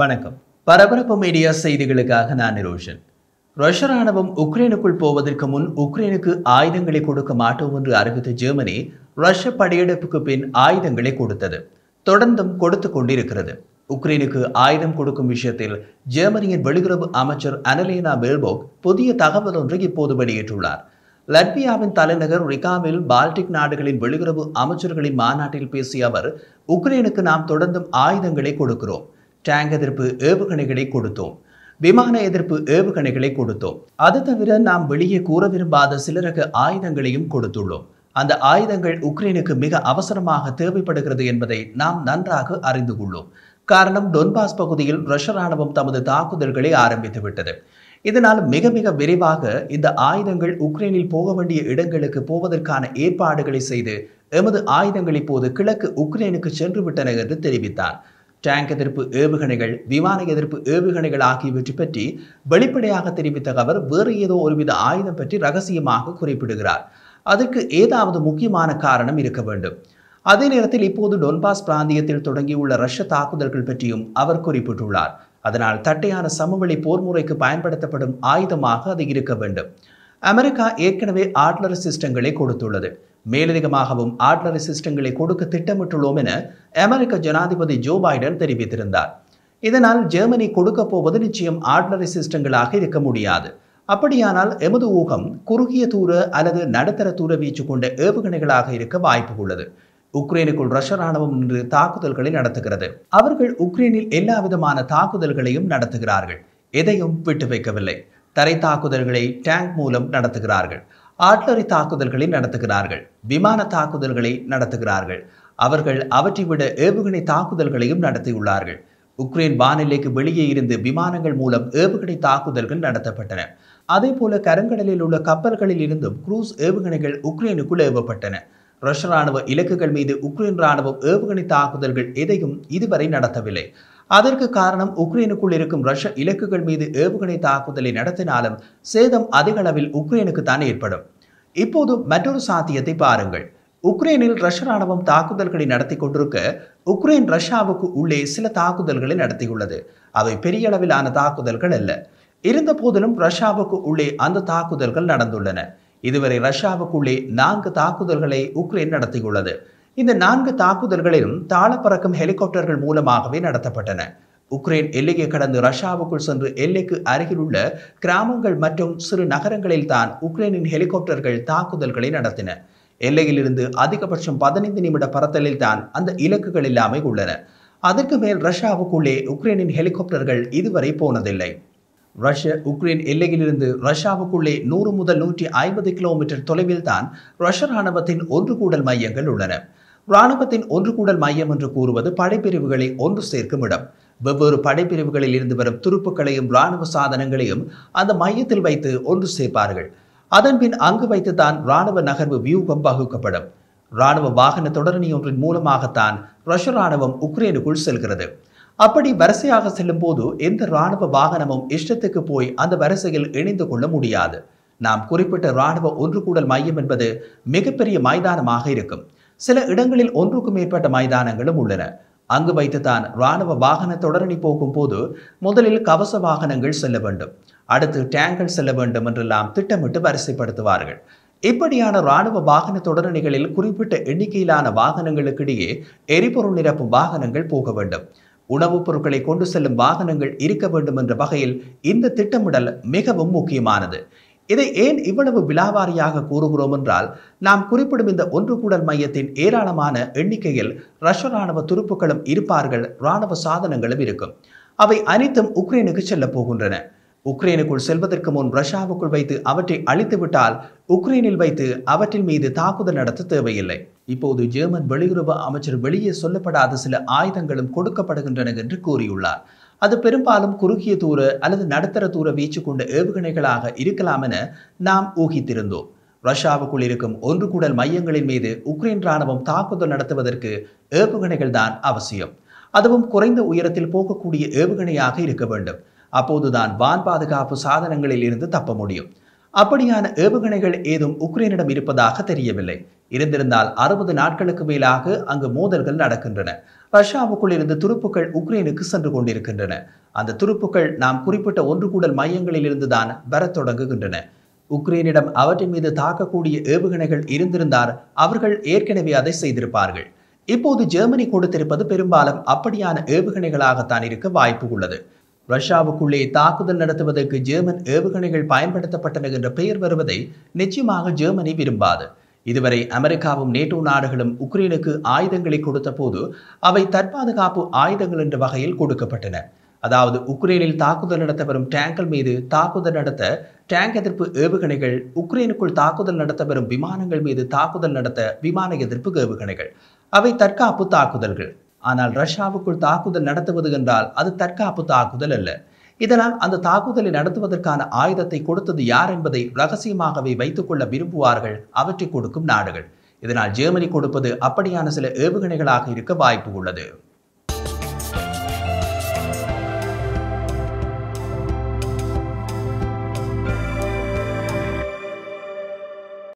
வணக்கம் பரபரப்பு மீடியா செய்திகளுக்காக நான் நிரோஷன் ரஷ்ய ராணுவம் உக்ரைனுக்குள் போவதற்கு முன் உக்ரைனுக்கு ஆயுதங்களை கொடுக்க மாட்டோம் என்று அறிவித்த ஜெர்மனி ரஷ்ய படையெடுப்புக்கு பின் ஆயுதங்களை கொடுத்தது தொடர்ந்தும் கொடுத்து கொண்டிருக்கிறது உக்ரைனுக்கு ஆயுதம் கொடுக்கும் விஷயத்தில் ஜெர்மனியின் வெளியுறவு அமைச்சர் அனலேனா பெல்போக் புதிய தகவல் ஒன்றை இப்போது வெளியிட்டுள்ளார் லட்வியாவின் தலைநகர் ரிகாவில் பால்டிக் நாடுகளின் வெளியுறவு அமைச்சர்களின் மாநாட்டில் பேசிய அவர் உக்ரைனுக்கு நாம் தொடர்ந்தும் ஆயுதங்களை கொடுக்கிறோம் டேங்க் எதிர்ப்பு ஏவுகணைகளை கொடுத்தோம் விமான எதிர்ப்பு ஏவுகணைகளை கொடுத்தோம் அது தவிர நாம் வெளியே கூற விரும்பாத சில ரக ஆயுதங்களையும் கொடுத்துள்ளோம் அந்த ஆயுதங்கள் உக்ரைனுக்கு மிக அவசரமாக தேவைப்படுகிறது என்பதை நாம் நன்றாக அறிந்து கொள்ளோம் காரணம் டொன்பாஸ் பகுதியில் ரஷ்ய ராணுவம் தமது தாக்குதல்களை ஆரம்பித்து விட்டது இதனால் மிக மிக விரைவாக இந்த ஆயுதங்கள் உக்ரைனில் போக வேண்டிய இடங்களுக்கு போவதற்கான ஏற்பாடுகளை செய்து எமது ஆயுதங்கள் இப்போது கிழக்கு உக்ரைனுக்கு சென்று விட்டன என்று தெரிவித்தார் டேங்க் எதிர்ப்பு ஏவுகணைகள் விமான எதிர்ப்பு ஏவுகணைகள் ஆகியவற்றை பற்றி வெளிப்படையாக தெரிவித்த அவர் வேறு ஏதோ ஒருவித ஆயுதம் பற்றி ரகசியமாக குறிப்பிடுகிறார் அதற்கு ஏதாவது முக்கியமான காரணம் இருக்க வேண்டும் அதே நேரத்தில் இப்போது டொன்பாஸ் பிராந்தியத்தில் தொடங்கியுள்ள ரஷ்ய தாக்குதல்கள் பற்றியும் அவர் குறிப்பிட்டுள்ளார் அதனால் தட்டையான சமவெளி போர் முறைக்கு பயன்படுத்தப்படும் ஆயுதமாக அது இருக்க வேண்டும் அமெரிக்கா ஏற்கனவே ஆட்லரி சிஸ்டங்களை கொடுத்துள்ளது மேலதிகமாகவும் ஆட்லரி சிஸ்டங்களை கொடுக்க திட்டமிட்டுள்ளோம் என அமெரிக்க ஜனாதிபதி ஜோ பைடன் தெரிவித்திருந்தார் இதனால் ஜெர்மனி கொடுக்க போவது நிச்சயம் ஆட்லரி சிஸ்டங்களாக இருக்க முடியாது அப்படியானால் எமது ஊகம் குறுகிய தூர அல்லது நடுத்தர தூர வீச்சு கொண்ட ஏவுகணைகளாக இருக்க வாய்ப்பு உள்ளது உக்ரைனுக்குள் ரஷ்ய ராணுவம் இன்று தாக்குதல்களை நடத்துகிறது அவர்கள் உக்ரைனில் எல்லா விதமான தாக்குதல்களையும் நடத்துகிறார்கள் எதையும் விட்டு வைக்கவில்லை தரை தாக்குதல்களை டேங்க் மூலம் நடத்துகிறார்கள் ஆட்லரி தாக்குதல்களை நடத்துகிறார்கள் விமான தாக்குதல்களை நடத்துகிறார்கள் அவர்கள் அவற்றை விட ஏவுகணை தாக்குதல்களையும் நடத்தியுள்ளார்கள் உக்ரைன் வானிலைக்கு வெளியே இருந்து விமானங்கள் மூலம் ஏவுகணை தாக்குதல்கள் நடத்தப்பட்டன அதே போல கருங்கடலில் உள்ள கப்பல்களில் இருந்தும் குரூஸ் ஏவுகணைகள் உக்ரைனுக்குள் ஏவப்பட்டன ரஷ்ய ராணுவ இலக்குகள் மீது உக்ரைன் ராணுவம் ஏவுகணை தாக்குதல்கள் எதையும் இதுவரை நடத்தவில்லை அதற்கு காரணம் உக்ரைனுக்குள் இருக்கும் ரஷ்ய இலக்குகள் மீது ஏவுகணை தாக்குதலை நடத்தினாலும் சேதம் அதிக அளவில் உக்ரைனுக்கு தான் ஏற்படும் இப்போது மற்றொரு சாத்தியத்தை பாருங்கள் உக்ரைனில் ரஷ்ய ராணுவம் தாக்குதல்களை நடத்தி கொண்டிருக்க உக்ரைன் ரஷ்யாவுக்கு உள்ளே சில தாக்குதல்களை நடத்தியுள்ளது அவை பெரிய அளவிலான தாக்குதல்கள் அல்ல இருந்த போதிலும் ரஷ்யாவுக்கு உள்ளே அந்த தாக்குதல்கள் நடந்துள்ளன இதுவரை ரஷ்யாவுக்குள்ளே நான்கு தாக்குதல்களை உக்ரைன் நடத்தியுள்ளது இந்த நான்கு தாக்குதல்களிலும் தாழ பறக்கும் ஹெலிகாப்டர்கள் மூலமாகவே நடத்தப்பட்டன உக்ரைன் எல்லையை கடந்து ரஷ்யாவுக்குள் சென்று எல்லைக்கு அருகில் உள்ள கிராமங்கள் மற்றும் சிறு நகரங்களில் தான் உக்ரைனின் ஹெலிகாப்டர்கள் தாக்குதல்களை நடத்தின எல்லையிலிருந்து அதிகபட்சம் பதினைந்து நிமிட பறத்தலில் தான் அந்த இலக்குகள் எல்லாமே உள்ளன அதற்கு மேல் ரஷ்யாவுக்குள்ளே உக்ரைனின் ஹெலிகாப்டர்கள் இதுவரை போனதில்லை ரஷ்ய உக்ரைன் எல்லையிலிருந்து ரஷ்யாவுக்குள்ளே நூறு முதல் நூற்றி ஐம்பது கிலோமீட்டர் தொலைவில் தான் ரஷ்ய ராணுவத்தின் ஒன்று கூடல் மையங்கள் உள்ளன ராணுவத்தின் ஒன்று கூடல் மையம் என்று கூறுவது படைப்பிரிவுகளை ஒன்று சேர்க்கும் இடம் வெவ்வேறு படைப்பிரிவுகளில் இருந்து வரும் துருப்புக்களையும் இராணுவ சாதனங்களையும் அந்த மையத்தில் வைத்து ஒன்று சேர்ப்பார்கள் அதன்பின் அங்கு வைத்துத்தான் இராணுவ நகர்வு வியூகம் வகுக்கப்படும் இராணுவ வாகன தொடரணி ஒன்றின் மூலமாகத்தான் ரஷ்ய ராணுவம் உக்ரைனுக்குள் செல்கிறது அப்படி வரிசையாக செல்லும் போது எந்த இராணுவ வாகனமும் இஷ்டத்துக்கு போய் அந்த வரிசையில் இணைந்து கொள்ள முடியாது நாம் குறிப்பிட்ட இராணுவ ஒன்று கூடல் மையம் என்பது மிகப்பெரிய மைதானமாக இருக்கும் சில இடங்களில் ஒன்றுக்கும் மேற்பட்ட மைதானங்களும் உள்ளன அங்கு வைத்துத்தான் இராணுவ வாகன தொடரணி போகும் போது முதலில் கவச வாகனங்கள் செல்ல வேண்டும் அடுத்து டேங்கல் செல்ல வேண்டும் என்றெல்லாம் திட்டமிட்டு வரிசைப்படுத்துவார்கள் இப்படியான இராணுவ வாகன தொடரணிகளில் குறிப்பிட்ட எண்ணிக்கையிலான வாகனங்களுக்கிடையே எரிபொருள் நிரப்பும் வாகனங்கள் போக வேண்டும் உணவுப் பொருட்களை கொண்டு செல்லும் வாகனங்கள் இருக்க வேண்டும் என்ற வகையில் இந்த திட்டமிடல் மிகவும் முக்கியமானது இதை ஏன் இவ்வளவு விலாவாரியாக கூறுகிறோம் என்றால் நாம் குறிப்பிடும் இந்த ஒன்று கூடல் மையத்தின் ஏராளமான எண்ணிக்கையில் ரஷ்ய ராணுவ துருப்புக்களும் இருப்பார்கள் ராணுவ சாதனங்களும் இருக்கும் அவை அனைத்தும் உக்ரைனுக்கு செல்ல போகின்றன உக்ரைனுக்குள் செல்வதற்கு முன் ரஷ்யாவுக்குள் வைத்து அவற்றை அழித்து விட்டால் உக்ரைனில் வைத்து அவற்றின் மீது தாக்குதல் நடத்த தேவையில்லை இப்போது ஜெர்மன் வெளியுறவு அமைச்சர் வெளியே சொல்லப்படாத சில ஆயுதங்களும் கொடுக்கப்படுகின்றன என்று கூறியுள்ளார் அது பெரும்பாலும் குறுகிய தூர அல்லது நடுத்தர தூர வீச்சு கொண்ட ஏவுகணைகளாக இருக்கலாம் என நாம் ஊகித்திருந்தோம் ரஷ்யாவுக்குள் இருக்கும் ஒன்று கூடல் மையங்களின் மீது உக்ரைன் ராணுவம் தாக்குதல் நடத்துவதற்கு ஏவுகணைகள் தான் அவசியம் அதுவும் குறைந்த உயரத்தில் போகக்கூடிய ஏவுகணையாக இருக்க வேண்டும் அப்போதுதான் வான் பாதுகாப்பு சாதனங்களில் இருந்து தப்ப முடியும் அப்படியான ஏவுகணைகள் ஏதும் உக்ரைனிடம் இருப்பதாக தெரியவில்லை இருந்திருந்தால் அறுபது நாட்களுக்கு மேலாக அங்கு மோதல்கள் நடக்கின்றன ரஷ்யாவுக்குள் இருந்து துருப்புக்கள் உக்ரைனுக்கு சென்று கொண்டிருக்கின்றன அந்த துருப்புக்கள் நாம் குறிப்பிட்ட ஒன்று கூடல் மையங்களில் இருந்துதான் வரத் தொடங்குகின்றன உக்ரைனிடம் அவற்றின் மீது தாக்கக்கூடிய ஏவுகணைகள் இருந்திருந்தால் அவர்கள் ஏற்கனவே அதை செய்திருப்பார்கள் இப்போது ஜெர்மனி கொடுத்திருப்பது பெரும்பாலும் அப்படியான ஏவுகணைகளாகத்தான் இருக்க வாய்ப்பு உள்ளது ரஷ்யாவுக்குள்ளே தாக்குதல் நடத்துவதற்கு ஜெர்மன் ஏவுகணைகள் பயன்படுத்தப்பட்டன என்ற பெயர் வருவதை நிச்சயமாக ஜெர்மனி விரும்பாது இதுவரை அமெரிக்காவும் நேட்டோ நாடுகளும் உக்ரைனுக்கு ஆயுதங்களை கொடுத்த போது அவை தற்பாதுகாப்பு ஆயுதங்கள் என்ற வகையில் கொடுக்கப்பட்டன அதாவது உக்ரைனில் தாக்குதல் நடத்த வரும் டேங்கல் மீது தாக்குதல் நடத்த டேங்க் எதிர்ப்பு ஏவுகணைகள் உக்ரைனுக்குள் தாக்குதல் நடத்த வரும் விமானங்கள் மீது தாக்குதல் நடத்த விமான எதிர்ப்பு ஏவுகணைகள் அவை தற்காப்பு தாக்குதல்கள் ஆனால் ரஷ்யாவுக்குள் தாக்குதல் நடத்துவது என்றால் அது தற்காப்பு தாக்குதல் அல்ல இதனால் அந்த தாக்குதலை நடத்துவதற்கான ஆயுதத்தை கொடுத்தது யார் என்பதை ரகசியமாகவே வைத்துக்கொள்ள விரும்புவார்கள் அவற்றை கொடுக்கும் நாடுகள் இதனால் ஜெர்மனி கொடுப்பது அப்படியான சில ஏவுகணைகளாக இருக்க வாய்ப்பு உள்ளது